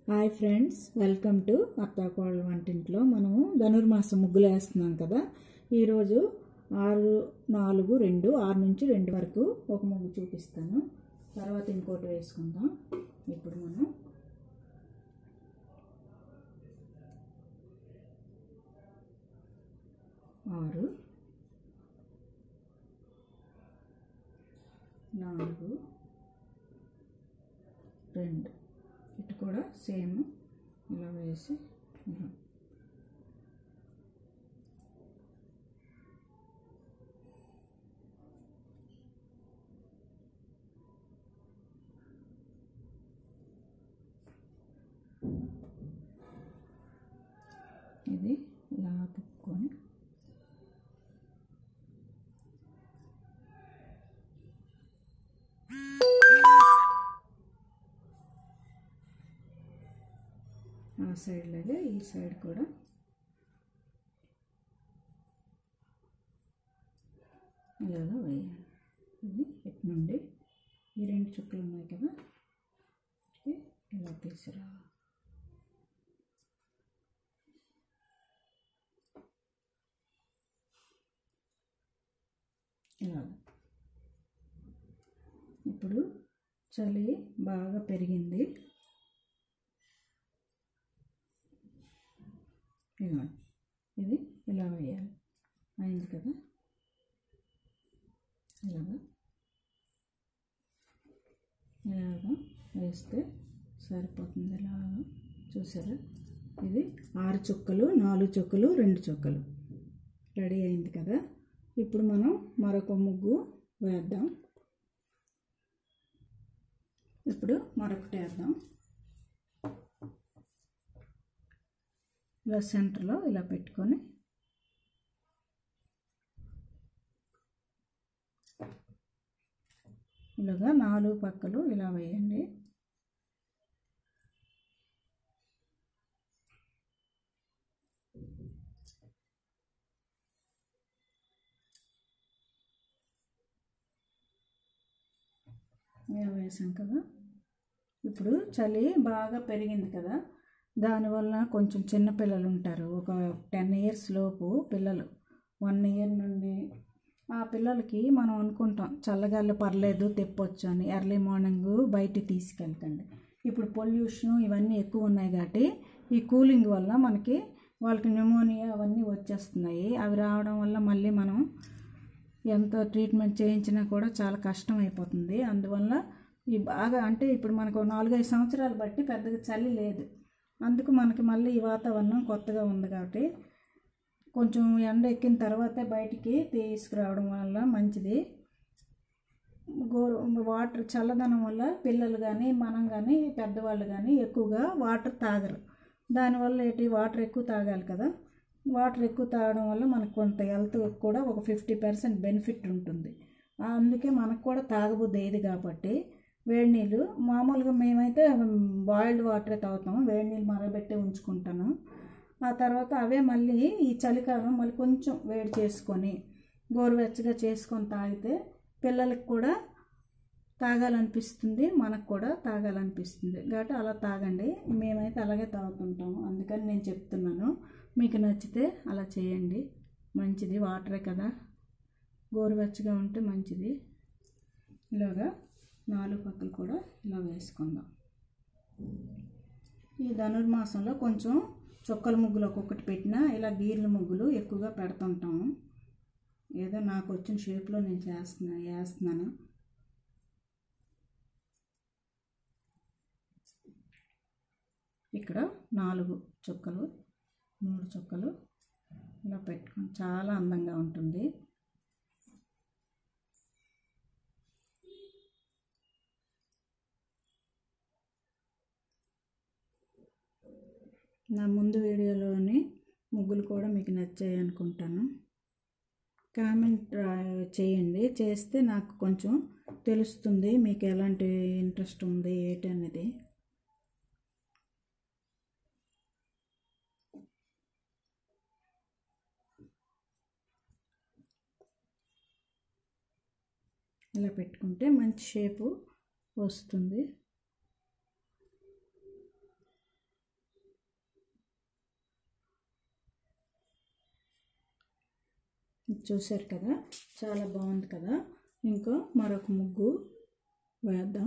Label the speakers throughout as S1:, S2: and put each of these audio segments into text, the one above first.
S1: hi friends welcome to అత్తాకోళ్ళ వంటింట్లో మనము ధనుర్మాసం ముగ్గులు వేస్తున్నాం కదా ఈరోజు ఆరు నాలుగు రెండు ఆరు నుంచి రెండు వరకు ఒక ముగ్గు చూపిస్తాను తర్వాత ఇంకోటి వేసుకుందాం ఇప్పుడు మనం ఆరు నాలుగు రెండు ఇటు కూడా సేమ్ ఇలా వేసి ఇలా ఇది ఇలా తిప్పుకొని ఆ సైడ్ లాగే ఈ సైడ్ కూడా ఇలాగా వేయాలి ఇది ఇటు నుండి ఈ రెండు చుక్కలు ఉన్నాయి కదా ఇది ఇలా తీసుకురా ఇలాగ ఇప్పుడు చలి బాగా పెరిగింది ఇదిగోండి ఇది ఇలా వేయాలి అయింది కదా ఇలాగా ఇలాగా వేస్తే సరిపోతుంది ఇలాగా చూసారా ఇది ఆరు చుక్కలు నాలుగు చుక్కలు రెండు చుక్కలు రెడీ అయింది కదా ఇప్పుడు మనం మరొక ముగ్గు వేద్దాం ఇప్పుడు మరొకటి వేద్దాం ఇలా సెంటర్లో ఇలా పెట్టుకొని ఇలాగా నాలుగు పక్కలు ఇలా వేయండి ఇలా వేసాం కదా ఇప్పుడు చలి బాగా పెరిగింది కదా దానివల్ల కొంచెం చిన్న పిల్లలు ఉంటారు ఒక టెన్ ఇయర్స్ లోపు పిల్లలు వన్ ఇయర్ నుండి ఆ పిల్లలకి మనం అనుకుంటాం చల్లగాలి పర్లేదు తెప్పొచ్చు అని ఎర్లీ మార్నింగ్ బయటికి తీసుకెళ్ళకండి ఇప్పుడు పొల్యూషన్ ఇవన్నీ ఎక్కువ ఉన్నాయి కాబట్టి ఈ కూలింగ్ వల్ల మనకి వాళ్ళకి న్యూమోనియా అవన్నీ వచ్చేస్తున్నాయి అవి రావడం వల్ల మళ్ళీ మనం ఎంత ట్రీట్మెంట్ చేయించినా కూడా చాలా కష్టం అయిపోతుంది అందువల్ల ఈ బాగా అంటే ఇప్పుడు మనకు నాలుగైదు సంవత్సరాలు బట్టి పెద్దగా చలి లేదు అందుకు మనకి మళ్ళీ ఈ వాతావరణం కొత్తగా ఉంది కాబట్టి కొంచెం ఎండ ఎక్కిన తర్వాతే బయటికి తీసుకురావడం వల్ల మంచిది గోరు వాటర్ చల్లదనం వల్ల పిల్లలు కానీ మనం కానీ పెద్దవాళ్ళు కానీ ఎక్కువగా వాటర్ తాగరు దానివల్ల ఏంటి వాటర్ ఎక్కువ తాగాలి కదా వాటర్ ఎక్కువ తాగడం వల్ల మనకు కొంత హెల్త్ కూడా ఒక ఫిఫ్టీ పర్సెంట్ బెనిఫిట్ ఉంటుంది అందుకే మనకు కూడా తాగబుద్ది ఏది కాబట్టి వేడి నీళ్ళు మామూలుగా మేమైతే బాయిల్డ్ వాటరే తాగుతాం వేడి నీళ్ళు మరగబెట్టి ఉంచుకుంటాను ఆ తర్వాత అవే మళ్ళీ ఈ చలికాలం మళ్ళీ కొంచెం వేడి చేసుకొని గోరువెచ్చగా చేసుకొని తాగితే పిల్లలకు కూడా తాగాలనిపిస్తుంది మనకు కూడా తాగాలనిపిస్తుంది కాబట్టి అలా తాగండి మేమైతే అలాగే తాగుతుంటాము అందుకని నేను చెప్తున్నాను మీకు నచ్చితే అలా చేయండి మంచిది వాటరే కదా గోరువెచ్చగా ఉంటే మంచిది ఇలాగా నాలుగు పక్కలు కూడా ఇలా వేసుకుందాం ఈ ధనుర్మాసంలో కొంచెం చుక్కల ముగ్గులు ఒక్కొక్కటి పెట్టినా ఇలా గీర్ల ముగ్గులు ఎక్కువగా పెడుతుంటాము ఏదో నాకు వచ్చిన షేప్లో నేను చేస్తున్నా వేస్తున్నాను ఇక్కడ నాలుగు చుక్కలు మూడు చుక్కలు ఇలా పెట్టుకుని చాలా అందంగా ఉంటుంది నా ముందు వీడియోలోని ముగ్గులు కూడా మీకు నచ్చాయి అనుకుంటాను కామెంట్ చేయండి చేస్తే నాకు కొంచెం తెలుస్తుంది మీకు ఎలాంటి ఇంట్రెస్ట్ ఉంది ఏంటి అనేది ఇలా పెట్టుకుంటే మంచి షేపు వస్తుంది చూశారు కదా చాలా బాగుంది కదా ఇంకో మరొక ముగ్గు వేద్దాం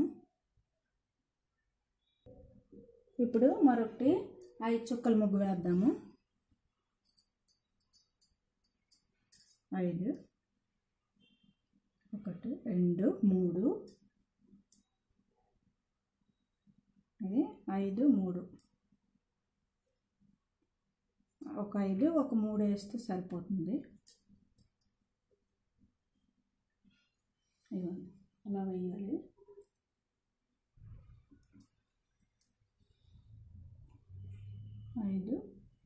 S1: ఇప్పుడు మరొకటి ఐదు చుక్కల ముగ్గు వేద్దాము ఐదు ఒకటి రెండు మూడు ఇది ఐదు మూడు ఒక ఐదు ఒక మూడు వేస్తే సరిపోతుంది ఇవ్వండి అలా వేయాలి ఐదు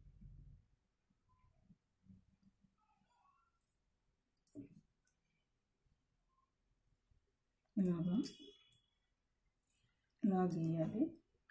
S1: ఇలాగా ఇలా గీయాలి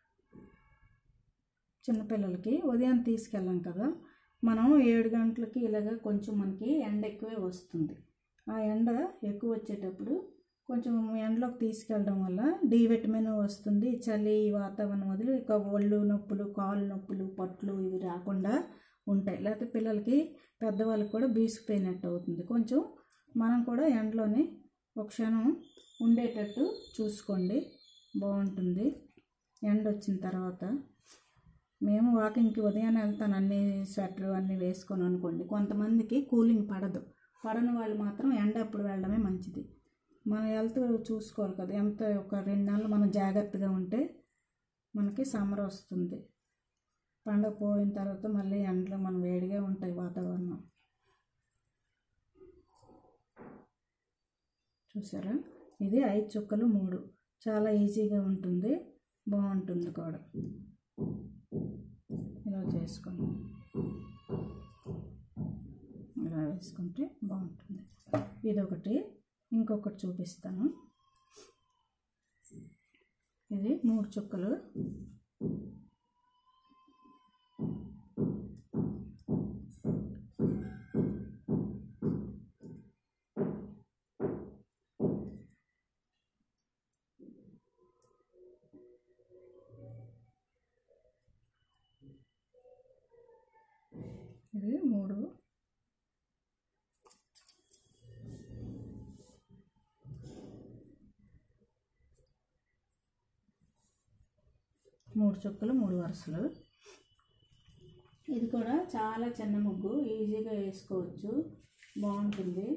S1: చిన్నపిల్లలకి ఉదయం తీసుకెళ్ళాం కదా మనం ఏడు గంటలకి ఇలాగ కొంచెం మనకి ఎండ ఎక్కువే వస్తుంది ఆ ఎండ ఎక్కువ వచ్చేటప్పుడు కొంచెం ఎండలోకి తీసుకెళ్ళడం వల్ల డి విటమిన్ వస్తుంది చలి వాతావరణం వదిలి ఇక ఒళ్ళు నొప్పులు కాళ్ళు నొప్పులు పట్లు ఇవి రాకుండా ఉంటాయి లేకపోతే పిల్లలకి పెద్దవాళ్ళకి కూడా బీసిపోయినట్టు అవుతుంది కొంచెం మనం కూడా ఎండలోనే ఒక క్షణం ఉండేటట్టు చూసుకోండి బాగుంటుంది ఎండ వచ్చిన తర్వాత మేము వాకింగ్కి ఉదయాన్నే వెళ్తాను అన్ని స్వెటర్ అన్నీ వేసుకొని అనుకోండి కొంతమందికి కూలింగ్ పడదు పడని వాళ్ళు మాత్రం ఎండ అప్పుడు వెళ్ళడమే మంచిది మన హెల్త్ చూసుకోవాలి కదా ఎంత ఒక రెండు నెలలు మనం జాగ్రత్తగా ఉంటే మనకి సమ్మర్ వస్తుంది పండగ పోయిన తర్వాత మళ్ళీ ఎండలో మనం వేడిగా ఉంటాయి వాతావరణం చూసారా ఇది ఐదు చుక్కలు మూడు చాలా ఈజీగా ఉంటుంది బాగుంటుంది కూడా ఇలా చేసుకోండి ఇలా వేసుకుంటే బాగుంటుంది ఇదొకటి ఇంకొకటి చూపిస్తాను ఇది మూడు చుక్కలు ఇది మూడు మూడు చుక్కలు మూడు వరుసలు ఇది కూడా చాలా చిన్న ముగ్గు ఈజీగా వేసుకోవచ్చు బాగుంటుంది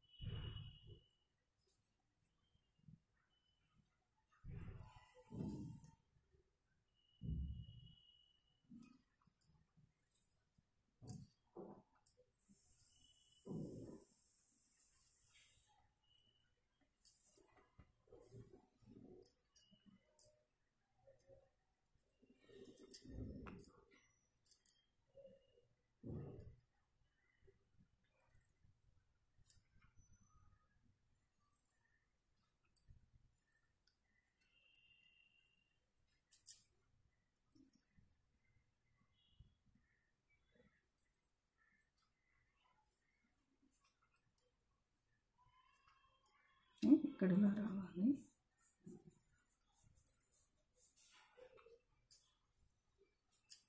S1: ఇక్కడ ఇలా రావాలి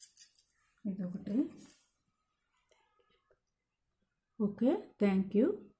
S1: ఇదొకటి ఓకే థ్యాంక్ యూ